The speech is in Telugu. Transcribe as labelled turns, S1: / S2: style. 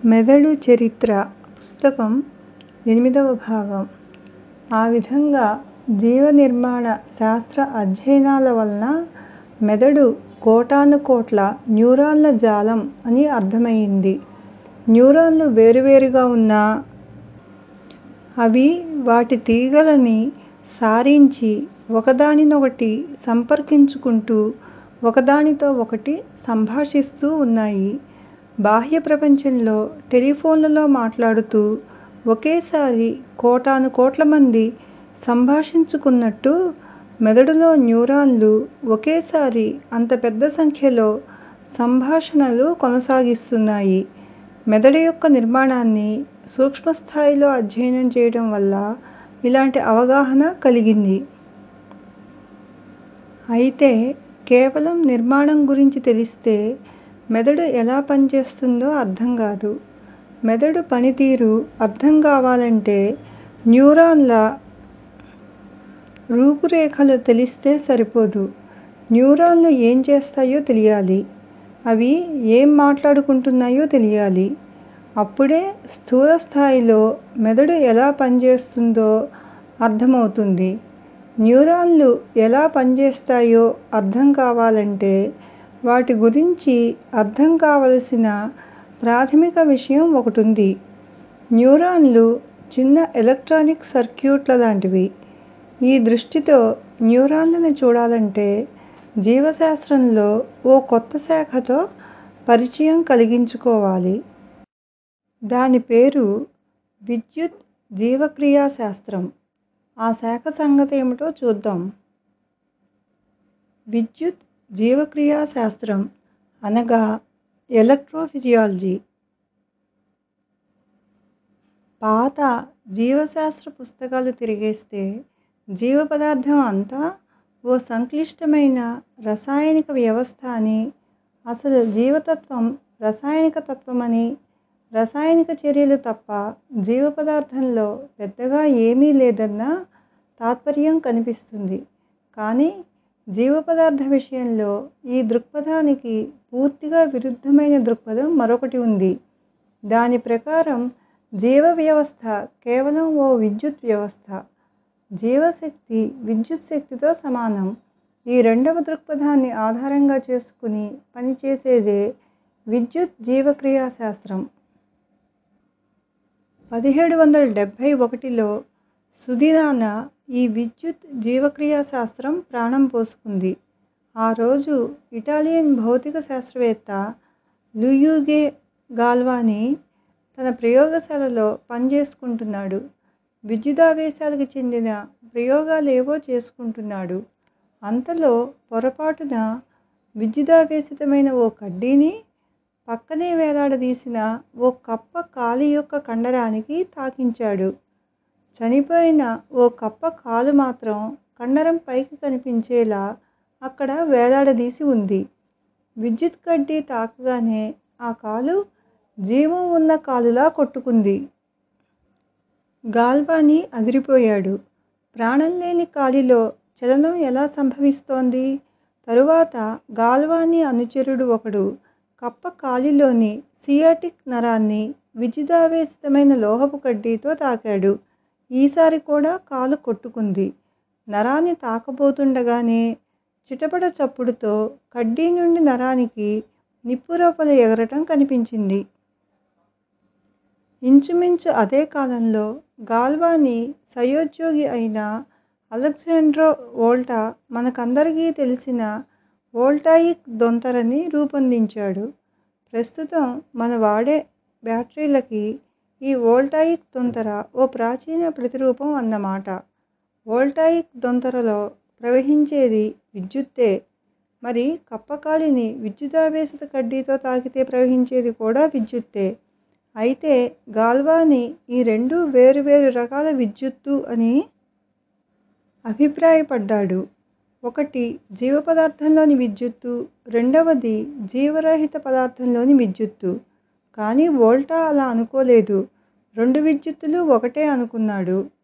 S1: మెదడు చరిత్ర పుస్తకం ఎనిమిదవ భాగం ఆ విధంగా జీవనిర్మాణ శాస్త్ర అధ్యయనాల వలన మెదడు కోటానుకోట్ల న్యూరాన్ల జాలం అని అర్థమయింది. న్యూరాన్లు వేరువేరుగా ఉన్నా అవి వాటి తీగలని సారించి ఒకదానినొకటి సంపర్కించుకుంటూ ఒకదానితో ఒకటి సంభాషిస్తూ ఉన్నాయి. బాహ్య ప్రపంచంలో టెలిఫోన్లలో మాట్లాడుతూ ఒకేసారి కోటానుకోట్లమంది సంభాషించుకున్నట్టు మెదడులో న్యూరాన్లు ఒకేసారి అంత పెద్ద సంఖ్యలో సంభాషణలు కొనసాగిస్తున్నాయి. మెదడు యొక్క నిర్మాణాన్ని సూక్ష్మస్థాయిలో అధ్యయనం చేయడం వల్ల ఇలాంటి అవగాహన కలిగింది. అయితే కేవలం నిర్మాణం గురించి తెలిస్తే మెదడు ఎలా పనిచేస్తుందో అర్థంకాదు. మెదడు పనితీరు అర్థం కావాలంటే న్యూరాన్ల రూపురేఖలు తెలిస్తే సరిపోదు. న్యూరాన్లు ఏం చేస్తాయో తెలియాలి. అవి ఏం మాట్లాడుకుంటున్నాయో తెలియాలి. అప్పుడే స్థూలస్థాయిలో మెదడు ఎలా పనిచేస్తుందో అర్థమవుతుంది. న్యూరాన్లు ఎలా పనిచేస్తాయో అర్థం కావాలంటే వాటి గురించి అర్థం కావలసిన ప్రాథమిక విషయం ఒకటుంది. న్యూరాన్లు చిన్న ఎలక్ట్రానిక్ సర్క్యూట్ల లాంటివి. ఈ దృష్టితో న్యూరాన్లని చూడాలంటే జీవశాస్త్రంలో ఓ కొత్త శాఖతో పరిచయం కలిగించుకోవాలి. దాని పేరు విద్యుత్ జీవక్రియా శాస్త్రం. ఆ శాఖ సంగతేమిటో చూద్దాం. విద్యుత్ జీవక్రియా శాస్త్రం అనగా ఎలక్ట్రోఫిజియాలజీ. పాత జీవశాస్త్ర పుస్తకాలు తిరగేస్తే జీవపదార్థం అంతా ఓ సంక్లిష్టమైన రసాయనిక వ్యవస్థ అని, అసలు జీవతత్వం రసాయనిక తత్వమని, రసాయనిక చర్యలు తప్ప జీవపదార్థంలో పెద్దగా ఏమీ లేదన్న తాత్పర్యం కనిపిస్తుంది. కానీ జీవపదార్థ విషయంలో ఈ దృక్పథానికి పూర్తిగా విరుద్ధమైన దృక్పథం మరొకటి ఉంది. దాని ప్రకారం జీవవ్యవస్థ కేవలం ఓ విద్యుత్ వ్యవస్థ. జీవశక్తి విద్యుచ్ఛక్తితో సమానం. ఈ రెండవ దృక్పథాన్ని ఆధారంగా చేసుకుని పనిచేసేదే విద్యుత్ జీవక్రియా శాస్త్రం. పదిహేడు వందల డెబ్బై ఒకటిలో సుదినాన ఈ విద్యుత్ జీవక్రియా శాస్త్రం ప్రాణం పోసుకుంది. ఆ రోజు ఇటాలియన్ భౌతిక శాస్త్రవేత్త లూయిగే గాల్వానీ తన ప్రయోగశాలలో పనిచేసుకుంటున్నాడు. విద్యుదావేశాలకి చెందిన ప్రయోగాలేవో చేసుకుంటున్నాడు. అంతలో పొరపాటున విద్యుదావేశితమైన ఓ కడ్డీని పక్కనే వేలాడదీసిన ఓ కప్ప కాలి యొక్క కండరానికి తాకించాడు. చనిపోయిన ఓ కప్ప కాలు మాత్రం కండరం పైకి కనిపించేలా అక్కడ వేలాడదీసి ఉంది. విద్యుత్ కడ్డీ తాకగానే ఆ కాలు జీవం ఉన్న కాలులా కొట్టుకుంది. గాల్వానీ అదిరిపోయాడు. ప్రాణంలేని కాలిలో చలనం ఎలా సంభవిస్తోంది? తరువాత గాల్వానీ అనుచరుడు ఒకడు కప్ప కాలిలోని సియాటిక్ నరాన్ని విద్యుదావేశితమైన లోహపు కడ్డీతో తాకాడు. ఈసారి కూడా కాలు కొట్టుకుంది. నరాన్ని తాకబోతుండగానే చిటపట చప్పుడుతో కడ్డీ నుండి నరానికి నిప్పురవ్వలు ఎగరటం కనిపించింది. ఇంచుమించు అదే కాలంలో గాల్వానీ సహోద్యోగి అయిన అలెస్సాండ్రో వోల్టా మనకందరికీ తెలిసిన వోల్టాయిక్ దొంతరని రూపొందించాడు. ప్రస్తుతం మనం వాడే బ్యాటరీలకి ఈ వోల్టాయిక్ దొంతర ఓ ప్రాచీన ప్రతిరూపం అన్నమాట. వోల్టాయిక్ దొంతరలో ప్రవహించేది విద్యుత్తే. మరి కప్ప కాలిని విద్యుదావేశిత కడ్డీతో తాకితే ప్రవహించేది కూడా విద్యుత్తే. అయితే గాల్వానీ ఈ రెండూ వేరు వేరు రకాల విద్యుత్తు అని అభిప్రాయపడ్డాడు. ఒకటి జీవపదార్థంలోని విద్యుత్తు, రెండవది జీవరహిత పదార్థంలోని విద్యుత్తు. కానీ వోల్టా అలా అనుకోలేదు. రెండు విద్యుత్తులూ ఒకటే అనుకున్నాడు.